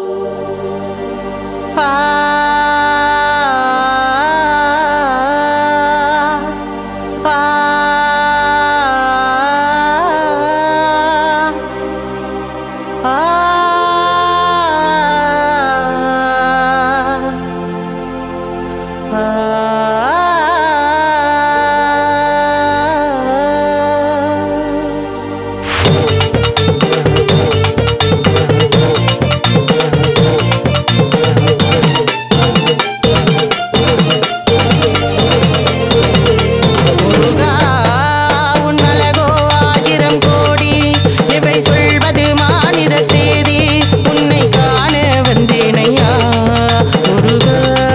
முருகா உன் அழகோ ஆயிரம் கோடி இவை சொல்வது மானிட செய்தி உன்னை காண வந்தேனையா முருகா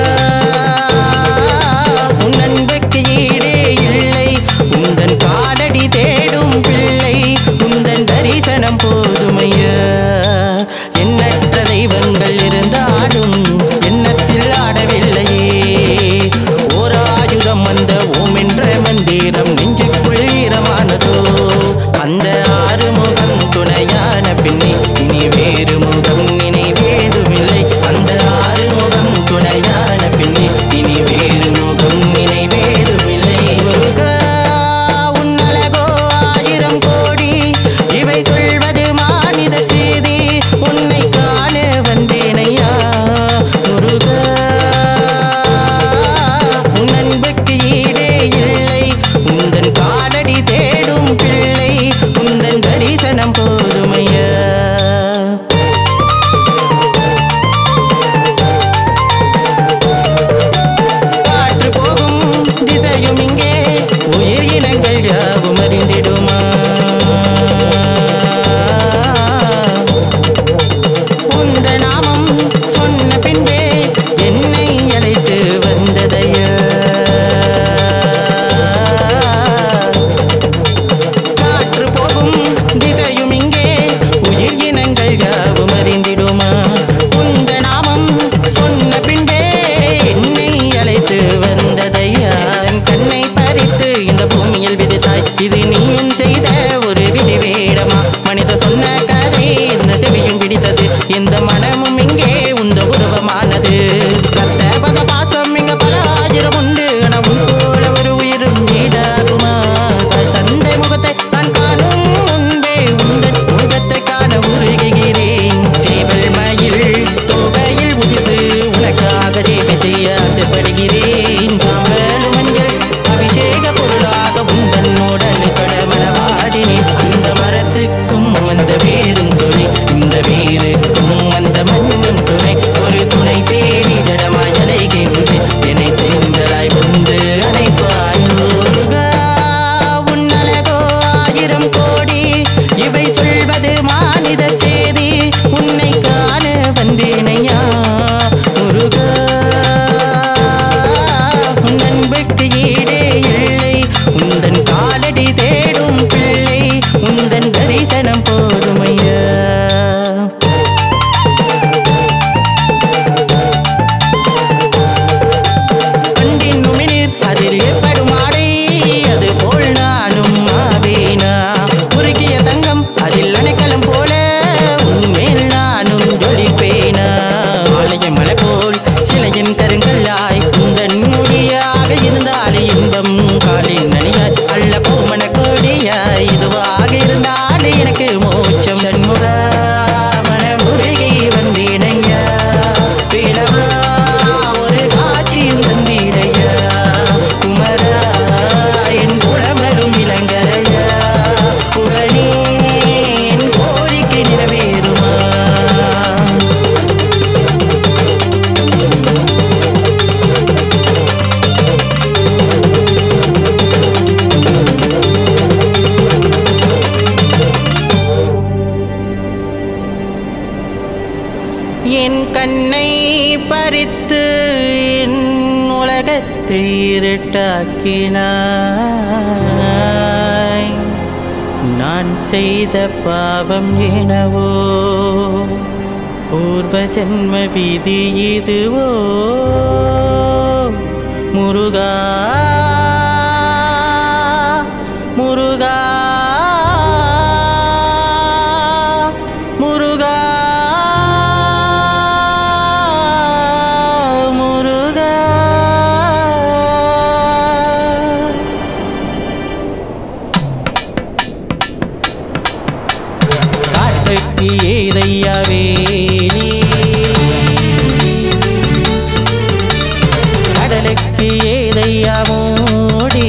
உன் அன்புக்கு ஈடே இல்லை உந்தன் காலடி தேடும் பிள்ளை உந்தன் தரிசனம் போதுமையா எண்ணற்ற தெய்வங்கள் இருந்தாலும் எண்ணத்தில் ஆடவில்லையே ஓர் ஆயுதம் வந்த ஓம் என்ற மந்திரம் நெஞ்சுக்குள் ஈரமானதோ அந்த ஆறுமுகம் துணையான பின்னே இனி வேறு முகம் நினைவேதுமில்லை அந்த ஆறுமுகம் துணையான பின்னே இனி வேறு முகம் நினைவேதுமில்லை முருகா உன் அழகோ ஆயிரம் கோடி இவை சொல்வது மானிட செய்தி உன்னை காண வந்தேனையா முருகா உன் அன்புக்கு ஈடே இல்லை உந்தன் காலடி தேடும் பிள்ளை உந்தன் தரிசனம் போதுமையா காற்று போகும் திசையும் இங்கே உயிர் இனங்கள் யாவும் அறிந்திடுமா உந்த நாமம் சொன்ன பின்பே என்னை அழைத்து வந்ததையா காற்று போகும் திசையும் இங்கே உயிர் இனங்கள் யாவும் அறிந்திடுமா உந்த நாமம் சொன்ன பின்பே என்னை அழைத்து வந்ததையா என் கண்ணை பறித்து இந்த பூமியில் விதித்தாய் இது நீயும் செய்த ஒரு விதி வேடமா மனித சொன்ன கதை இந்த செவியும் பிடித்தது இந்த மனமும் இங்கே உந்த உருவமானது ரத்த பத பாசம் இங்க பல ஆயிரம் உண்டு ஆனா உன் போல ஒரு உயிரும் ஈடாகுமா தாய் தந்தை முகத்தை நான் காணும் முன்பே உந்தன் முகத்தை காண உருகுகிறேன் சேவல் மயில் தொகையில் உதித்து உனக்காக சேவை செய்ய ஆசைப்படுகிறேன் சாம்பல் மஞ்சள் அபிஷேக பொருளாக உந்தன் உடல் கடமனவாடினேன் அந்த மரத்துக்கும் அந்த வேரும் துணை இந்த வேருக்கும் அந்த மண்ணும் துணை ஒரு துணை தேடி ஜடமாய் அலைகின்றேன் என்னை தென்றலாய் வந்து அணைப்பாய் முருகா உன் அழகோ ஆயிரம் கோடி இவை சொல்வது மானிட செய்தி உன்னை காண வந்தேனையா முருகா உன் அன்புக்கு ஈடே இல்லை உந்தன் காலடி தேடும் பிள்ளை உந்தன் தரிசனம் போதுமையா பண்டின் நுமினீர் அதில் ஏற்படும் ஆடை அது போல் நானும் ஆவேனா உருகிய தங்கம் அதில் அணைக்கலம் போல உன்மேல் நானும் ஜொலிப்பேனா ஆலய மலை போல் சிலையின் கருங்கல்லாய் உந்தன் மொழியாக இருந்தால் இன்பம் காலின் நனியாய் அல்ல கோமண கொடியாய் இதுவாக இருந்தால் எனக்கு மோட்சம் சண்முக மனமுருகி வந்தீனையா பிளவா ஒரு காட்சியும் தந்தீரையா குமரா என் குளமரும் இளங்கரையா புகழே என் கோரிக்கை நிறைவேறுமா என் கண்ணை பறித்து என் உலகத்தை இருட்டாக்கினாய் நான் செய்த பாவம் எனவோ பூர்வ ஜன்ம விதி இதுவோ முருகா முருகா முருகா காற்றுக்கு ஏதையா வேலி கடலுக்கு ஏதையா மூடி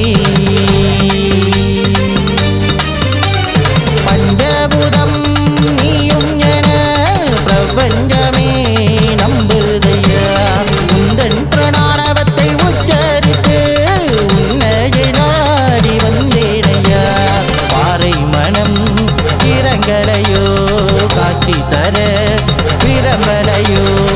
பஞ்சபுதம் நீயும் என பிரபஞ்சமே நம்புதையா உந்தன் பிரணாணவத்தை உச்சரித்து உன்னையை நாடி வந்தேனையா பாறை மனம் இறங்கலையோ காட்சி தர விரம்பலையோ